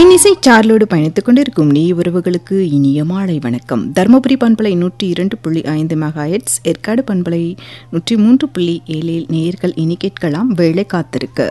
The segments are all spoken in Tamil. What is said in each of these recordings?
இன்னிசை சார்லோடு பயணித்துக் கொண்டிருக்கும் நீ உறவுகளுக்கு இனிய மாலை வணக்கம் தருமபுரி பண்பலை நூற்றி இரண்டு புள்ளி ஐந்து மெகாஹெட்ஸ் ஏற்காடு பண்பலை நூற்றி மூன்று புள்ளி ஏழில் நேயர்கள் இனி கேட்கலாம் வேலை காத்திருக்க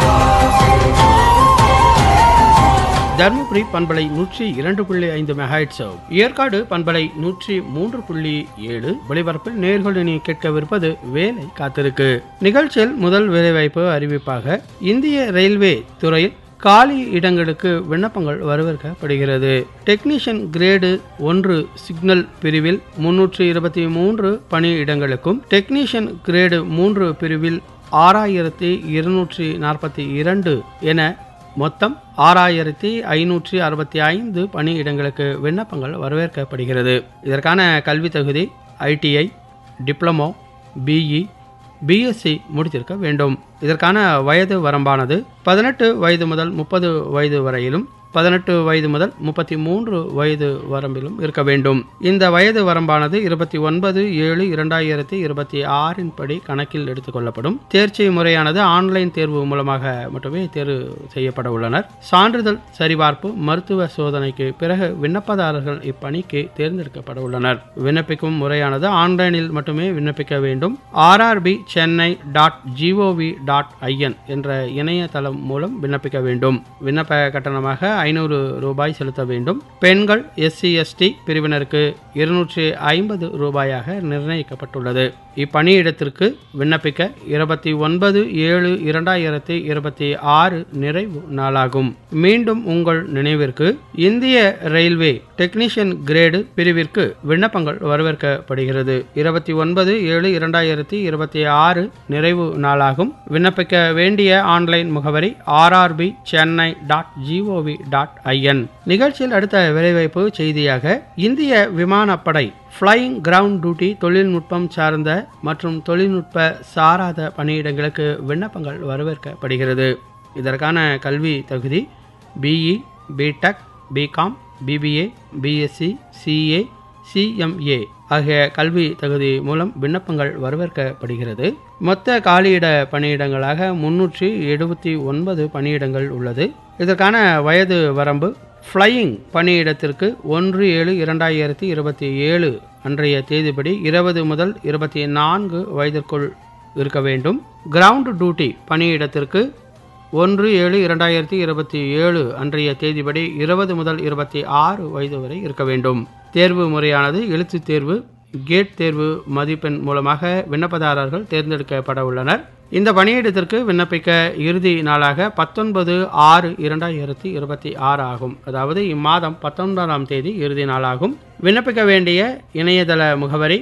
தருமபுரி பண்பலை நூற்றி இரண்டு புள்ளி ஐந்து மெகாய்ட்ஸ் ஏற்காடு பண்பலை நூற்றி மூன்று புள்ளி ஏழு ஒளிபரப்பில் நேர்கள் இனி கேட்கவிருப்பது வேலை காத்திருக்கு நிகழ்ச்சியில் முதல் வேலைவாய்ப்பு அறிவிப்பாக இந்திய ரயில்வே துறையில் காலி இடங்களுக்கு விண்ணப்பங்கள் வரவேற்கப்படுகிறது டெக்னீஷியன் கிரேடு ஒன்று சிக்னல் பிரிவில் முன்னூற்றி இருபத்தி மூன்று பணியிடங்களுக்கும் டெக்னீஷியன் கிரேடு மூன்று பிரிவில் ஆறாயிரத்தி இருநூற்றி நாற்பத்தி இரண்டு என மொத்தம் ஆறாயிரத்தி ஐநூற்றி அறுபத்தி ஐந்து பணியிடங்களுக்கு விண்ணப்பங்கள் வரவேற்கப்படுகிறது இதற்கான கல்வி தகுதி ஐடிஐ டிப்ளமோ பிஇ பிஎஸ்சி முடித்திருக்க வேண்டும் இதற்கான வயது வரம்பானது பதினெட்டு வயது முதல் முப்பது வயது வரையிலும் பதினெட்டு வயது முதல் முப்பத்தி மூன்று வயது வரம்பிலும் இருக்க வேண்டும் இந்த வயது வரம்பானது இருபத்தி ஒன்பது ஏழு இரண்டாயிரத்தி இருபத்தி ஆறின் படி கணக்கில் எடுத்துக்கொள்ளப்படும் தேர்ச்சி முறையானது ஆன்லைன் தேர்வு மூலமாக மட்டுமே தேர்வு செய்யப்பட உள்ளனர் சான்றிதழ் சரிபார்ப்பு மருத்துவ சோதனைக்கு பிறகு விண்ணப்பதாரர்கள் இப்பணிக்கு தேர்ந்தெடுக்கப்பட உள்ளனர் விண்ணப்பிக்கும் முறையானது ஆன்லைனில் மட்டுமே விண்ணப்பிக்க வேண்டும் RRB Chennai dot GOV dot IN என்ற இணையதளம் மூலம் விண்ணப்பிக்க வேண்டும் விண்ணப்ப கட்டணமாக ஐநூறு ரூபாய் செலுத்த வேண்டும் பெண்கள் எஸ்சி எஸ்டி பிரிவினருக்கு இருநூற்றி ஐம்பது ரூபாயாக நிர்ணயிக்கப்பட்டுள்ளது இப்பணியிடத்திற்கு விண்ணப்பிக்க இருபத்தி ஒன்பது ஏழு இரண்டாயிரத்தி இருபத்தி ஆறு நிறைவு நாளாகும் மீண்டும் உங்கள் நினைவிற்கு இந்திய ரயில்வே டெக்னீஷியன் கிரேடு பிரிவிற்கு விண்ணப்பங்கள் வரவேற்கப்படுகிறது இருபத்தி ஒன்பது ஏழு இரண்டாயிரத்தி இருபத்தி ஆறு நிறைவு நாளாகும் விண்ணப்பிக்க வேண்டிய ஆன்லைன் முகவரி RRB Chennai dot GOV dot IN நிகழ்ச்சியில் அடுத்த வேலைவாய்ப்பு செய்தியாக இந்திய விமானப்படை ஃப்ளையிங் கிரவுண்ட் டியூட்டி தொழில்நுட்பம் சார்ந்த மற்றும் தொழில்நுட்ப சாராத பணியிடங்களுக்கு விண்ணப்பங்கள் வரவேற்கப்படுகிறது இதற்கான கல்வி தகுதி BE BTech BCom BBA BSc CA CMA ஆகிய கல்வி தகுதி மூலம் விண்ணப்பங்கள் வரவேற்கப்படுகிறது மொத்த காலியிட பணியிடங்களாக முன்னூற்றி எழுபத்தி ஒன்பது பணியிடங்கள் உள்ளது இதற்கான வயது வரம்பு ஃப்ளையிங் பணியிடத்திற்கு ஒன்று ஏழு இரண்டாயிரத்தி இருபத்தி ஏழு அன்றைய தேதிப்படி இருபது முதல் இருபத்தி நான்கு வயதிற்குள் இருக்க வேண்டும் கிரவுண்ட் டியூட்டி பணியிடத்திற்கு ஒன்று ஏழு இரண்டாயிரத்தி இருபத்தி ஏழு அன்றைய தேதிப்படி இருபது முதல் இருபத்தி ஆறு வயது வரை இருக்க வேண்டும் தேர்வு முறையானது எழுத்துத் தேர்வு கேட் தேர்வு மதிப்பெண் மூலமாக விண்ணப்பதாரர்கள் தேர்ந்தெடுக்கப்பட உள்ளனர் இந்த பணியிடத்திற்கு விண்ணப்பிக்க இறுதி நாளாக பத்தொன்பது ஆறு இரண்டாயிரத்தி இருபத்தி ஆறு ஆகும் அதாவது இம்மாதம் பத்தொன்பதாம் தேதி இறுதி நாளாகும் விண்ணப்பிக்க வேண்டிய இணையதள முகவரி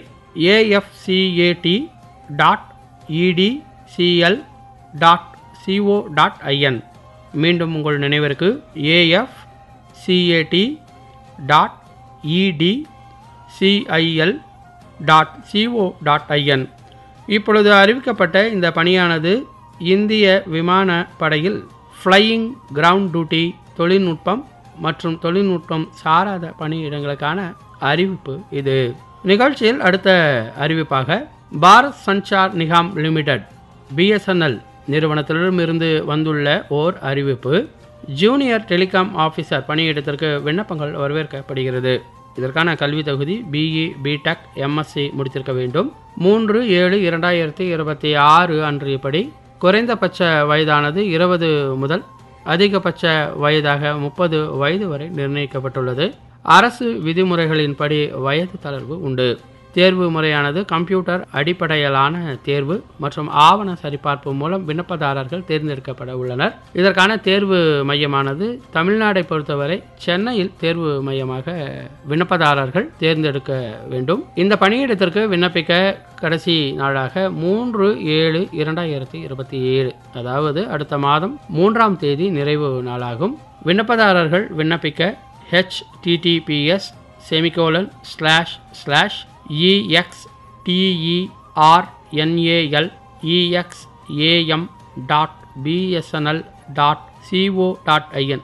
AFCAT dot ETCL dot CO dot IN மீண்டும் உங்கள் நினைவிற்கு AF CAT dot ET CIL dot CO dot IN இப்பொழுது அறிவிக்கப்பட்ட இந்த பணியானது இந்திய விமான படையில் ஃப்ளையிங் கிரவுண்ட் டியூட்டி தொழில்நுட்பம் மற்றும் தொழில்நுட்பம் சாராத பணியிடங்களுக்கான அறிவிப்பு இது நிகழ்ச்சியில் அடுத்த அறிவிப்பாக பாரத் சஞ்சார் நிகாம் லிமிடெட் பிஎஸ்என்எல் நிறுவனத்திடமிருந்து வந்துள்ள ஓர் அறிவிப்பு ஜூனியர் டெலிகாம் ஆஃபீஸர் பணியிடத்திற்கு விண்ணப்பங்கள் வரவேற்கப்படுகிறது இதற்கான கல்வி தகுதி பிஇ பிடெக் எம்எஸ்சி முடித்திருக்க வேண்டும் மூன்று ஏழு இரண்டாயிரத்தி இருபத்தி ஆறு அன்றையபடி குறைந்தபட்ச வயதானது இருபது முதல் அதிகபட்ச வயதாக முப்பது வயது வரை நிர்ணயிக்கப்பட்டுள்ளது அரசு விதிமுறைகளின்படி வயது தளர்வு உண்டு தேர்வு முறையானது கம்ப்யூட்டர் அடிப்படையிலான தேர்வு மற்றும் ஆவண சரிபார்ப்பு மூலம் விண்ணப்பதாரர்கள் தேர்ந்தெடுக்கப்பட உள்ளனர் இதற்கான தேர்வு மையமானது தமிழ்நாடை பொறுத்தவரை சென்னையில் தேர்வு மையமாக விண்ணப்பதாரர்கள் தேர்ந்தெடுக்க வேண்டும் இந்த பணியிடத்திற்கு விண்ணப்பிக்க கடைசி நாளாக மூன்று ஏழு இரண்டாயிரத்தி இருபத்தி ஏழு அதாவது அடுத்த மாதம் மூன்றாம் தேதி நிறைவு நாளாகும் விண்ணப்பதாரர்கள் விண்ணப்பிக்க HTTPS semicolon slash slash EXTERNAL EXAM dot BSNL dot CO dot IN